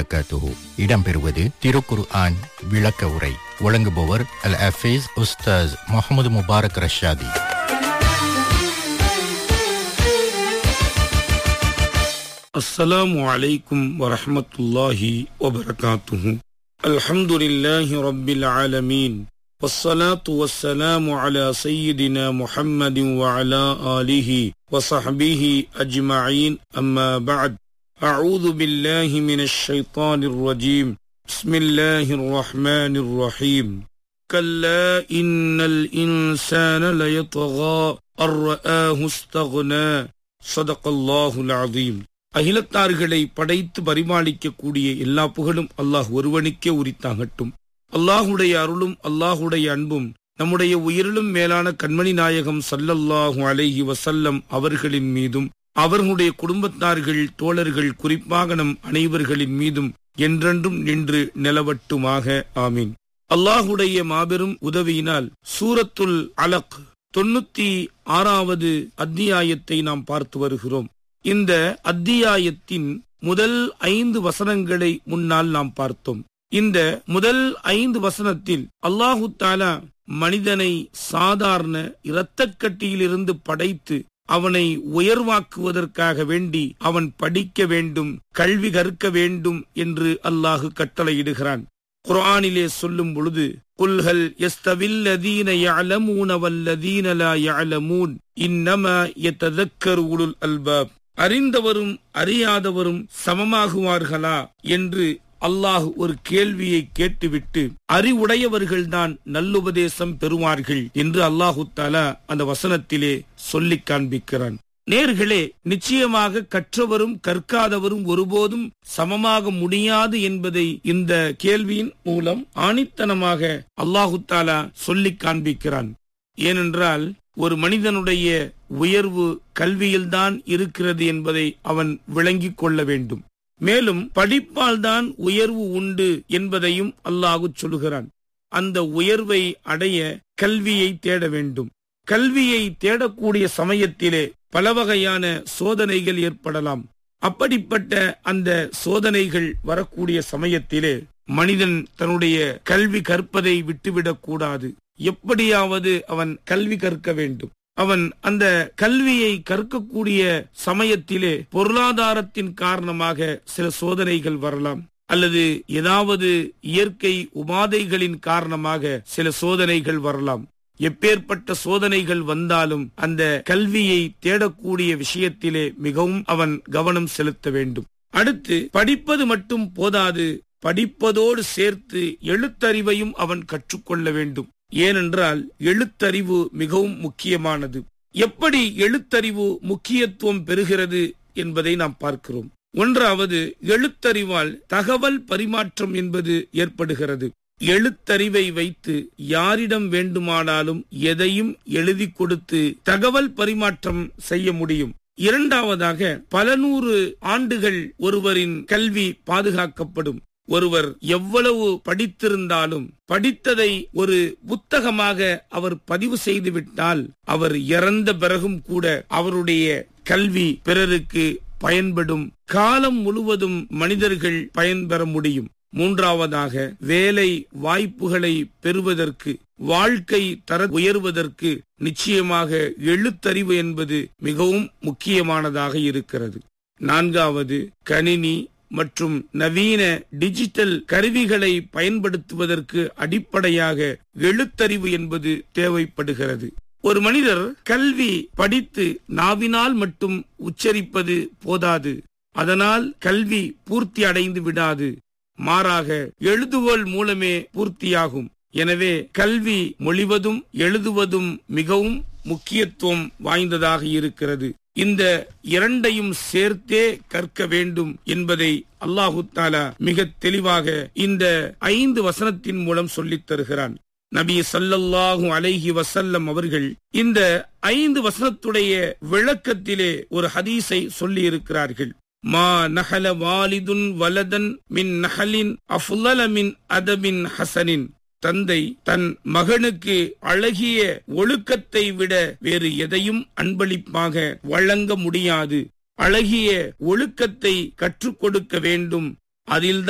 வபரகாத்துஹு இடம்பெறுவது திருக்குர் ஆன் விளக்க உரை வழங்குபவர் அல் அஃபீஸ் உஸ்தாஸ் முகமது முபாரக் ரஷாதி السلام عليكم ورحمة الله وبركاته الحمد لله رب العالمين والصلاة والسلام على سيدنا محمد وعلى آله وصحبه أجمعين أما بعد أعوذ بالله من الشيطان الرجيم بسم الله الرحمن الرحيم كلا إن الإنسان ليطغى أن رآه استغنى صدق الله العظيم அகிலத்தார்களை படைத்து பரிமாளிக்கக்கூடிய எல்லா புகழும் அல்லாஹ் ஒருவனுக்கே உரித்தாகட்டும் அல்லாஹுடைய அருளும் அல்லாஹுடைய அன்பும் நம்முடைய உயிரிலும் மேலான கண்மணி நாயகம் சல்லல்லாஹு அலைஹி வசல்லம் அவர்களின் மீதும் அவர்களுடைய குடும்பத்தார்கள் தோழர்கள் குறிப்பாக நம் அனைவர்களின் மீதும் என்றென்றும் நின்று நிலவட்டுமாக ஆமீன் அல்லாஹுடைய மாபெரும் உதவியினால் சூரத்துல் அலக் தொண்ணூத்தி ஆறாவது அத்தியாயத்தை நாம் பார்த்து வருகிறோம் இந்த அத்தியாயத்தின் முதல் ஐந்து வசனங்களை முன்னால் நாம் பார்த்தோம் இந்த முதல் ஐந்து வசனத்தில் அல்லாஹு தாலா மனிதனை சாதாரண இரத்தக்கட்டியிலிருந்து படைத்து அவனை உயர்வாக்குவதற்காக வேண்டி அவன் படிக்க வேண்டும் கல்வி கற்க வேண்டும் என்று அல்லாஹு கட்டளையிடுகிறான் குர்ஆனிலே சொல்லும் பொழுது குல்ஹல் யஸ்தவில்லதீன யஅலமூன வல்லதீன லா யஅலமூன் இன்னமா யததக்கரு உலுல் அல்பாப் அறிந்தவரும் அறியாதவரும் சமமாகுவார்களா என்று அல்லாஹ் ஒரு கேள்வியை கேட்டுவிட்டு அறிவுடையவர்கள்தான் நல்லுபதேசம் பெறுவார்கள் என்று அல்லாஹு தாலா அந்த வசனத்திலே சொல்லிக் காண்பிக்கிறான் நேர்களே நிச்சயமாக கற்றவரும் கற்காதவரும் ஒருபோதும் சமமாக முடியாது என்பதை இந்த கேள்வியின் மூலம் ஆணித்தனமாக அல்லாஹு தாலா சொல்லிக் காண்பிக்கிறான் ஏனென்றால் ஒரு மனிதனுடைய உயர்வு கல்வியில்தான் இருக்கிறது என்பதை அவன் விளங்கிக் கொள்ள வேண்டும் மேலும் படிப்பால் தான் உயர்வு உண்டு என்பதையும் அல்லாஹு சொல்கிறான் அந்த உயர்வை அடைய கல்வியை தேட வேண்டும் கல்வியை தேடக்கூடிய சமயத்திலே பல வகையான சோதனைகள் ஏற்படலாம் அப்படிப்பட்ட அந்த சோதனைகள் வரக்கூடிய சமயத்திலே மனிதன் தன்னுடைய கல்வி கற்பதை விட்டுவிடக் கூடாது எப்படியாவது அவன் கல்வி கற்க வேண்டும் அவன் அந்த கல்வியை கற்கக்கூடிய சமயத்திலே பொருளாதாரத்தின் காரணமாக சில சோதனைகள் வரலாம் அல்லது ஏதாவது இயற்கை உபாதைகளின் காரணமாக சில சோதனைகள் வரலாம் எப்பேற்பட்ட சோதனைகள் வந்தாலும் அந்த கல்வியை தேடக்கூடிய விஷயத்திலே மிகவும் அவன் கவனம் செலுத்த வேண்டும் அடுத்து படிப்பது மட்டும் போதாது படிப்பதோடு சேர்த்து எழுத்தறிவையும் அவன் கற்றுக்கொள்ள வேண்டும் ஏனென்றால் எழுத்தறிவு மிகவும் முக்கியமானது எப்படி எழுத்தறிவு முக்கியத்துவம் பெறுகிறது என்பதை நாம் பார்க்கிறோம் ஒன்றாவது எழுத்தறிவால் தகவல் பரிமாற்றம் என்பது ஏற்படுகிறது எழுத்தறிவை வைத்து யாரிடம் வேண்டுமானாலும் எதையும் எழுதி கொடுத்து தகவல் பரிமாற்றம் செய்ய முடியும் இரண்டாவதாக பல நூறு ஆண்டுகள் ஒருவரின் கல்வி பாதுகாக்கப்படும் ஒருவர் எவ்வளவு படித்திருந்தாலும் படித்ததை ஒரு புத்தகமாக அவர் பதிவு செய்துவிட்டால் அவர் இறந்த பிறகும் கூட அவருடைய கல்வி பிறருக்கு பயன்படும் காலம் முழுவதும் மனிதர்கள் பயன்பெற முடியும் மூன்றாவதாக வேலை வாய்ப்புகளை பெறுவதற்கு வாழ்க்கை தர உயர்வதற்கு நிச்சயமாக எழுத்தறிவு என்பது மிகவும் முக்கியமானதாக இருக்கிறது நான்காவது கணினி மற்றும் நவீன டிஜிட்டல் கருவிகளை பயன்படுத்துவதற்கு அடிப்படையாக எழுத்தறிவு என்பது தேவைப்படுகிறது ஒரு மனிதர் கல்வி படித்து நாவினால் மட்டும் உச்சரிப்பது போதாது அதனால் கல்வி பூர்த்தி அடைந்து விடாது மாறாக எழுதுகோள் மூலமே பூர்த்தியாகும் எனவே கல்வி மொழிவதும் எழுதுவதும் மிகவும் முக்கியத்துவம் வாய்ந்ததாக இருக்கிறது இந்த இரண்டையும் சேர்த்தே கற்க வேண்டும் என்பதை அல்லாஹு தாலா மிக தெளிவாக இந்த ஐந்து வசனத்தின் மூலம் சொல்லித் தருகிறான் நபி சல்லல்லாஹு அலைஹி வசல்லம் அவர்கள் இந்த ஐந்து வசனத்துடைய விளக்கத்திலே ஒரு ஹதீஸை சொல்லி இருக்கிறார்கள் மா நஹல வாலிதுன் வலதன் மின் நஹலின் அஃலல மின் அதபின் ஹசனின் தந்தை தன் மகனுக்கு அழகிய ஒழுக்கத்தை விட வேறு எதையும் அன்பளிப்பாக வழங்க முடியாது அழகிய ஒழுக்கத்தை கற்றுக் கொடுக்க வேண்டும் அதில்